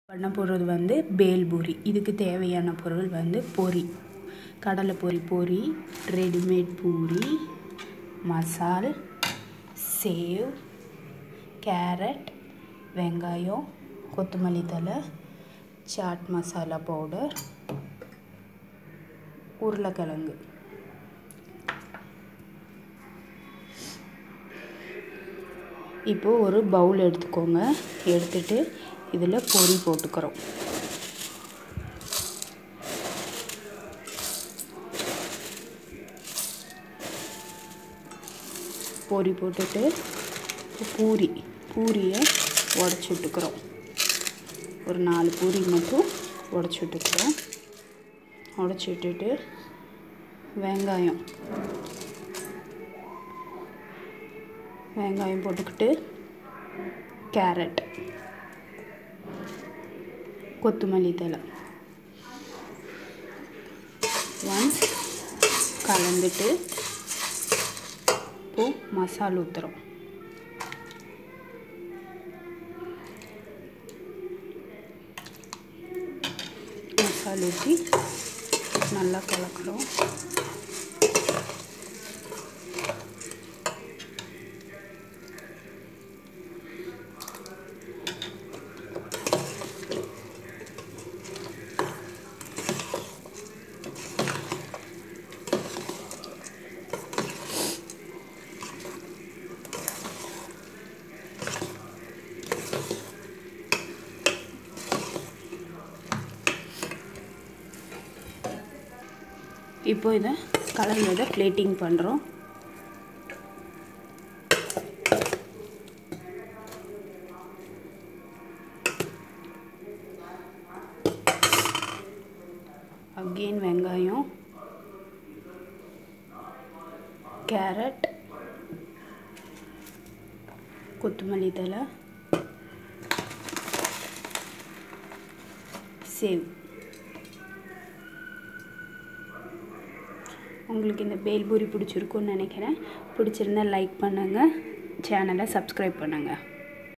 பண்ண போகிறது வந்து பேல்பூரி இதுக்கு தேவையான பொருள் வந்து பொரி கடலை பொரி பொரி ரெடிமேட் பூரி மசால் சேவ் கேரட் வெங்காயம் கொத்தமல்லி தழை சாட் மசாலா பவுடர் உருளைக்கிழங்கு இப்போது ஒரு பவுல் எடுத்துக்கோங்க எடுத்துட்டு இதில் பொரி போட்டுக்கிறோம் பொரி போட்டுட்டு பூரி பூரியை உடச்சி விட்டுக்கிறோம் ஒரு நாலு பூரி மட்டும் உடச்சி விட்டுக்கிறோம் உடச்சி விட்டுட்டு வெங்காயம் வெங்காயம் போட்டுக்கிட்டு கேரட் கொத்தமல்லி தழை ஒன்ஸ் கலந்துட்டு இப்போது மசால் ஊற்றுறோம் மசால் ஊற்றி நல்லா கலக்கிறோம் இப்போ இதை கலந்ததை பிளேட்டிங் பண்ணுறோம் அகெயின் வெங்காயம் கேரட் கொத்தமல்லி தழை சேவ் உங்களுக்கு இந்த பேல்பூரி பிடிச்சிருக்குன்னு நினைக்கிறேன் பிடிச்சிருந்தா லைக் பண்ணுங்கள் சேனலை சப்ஸ்கிரைப் பண்ணுங்கள்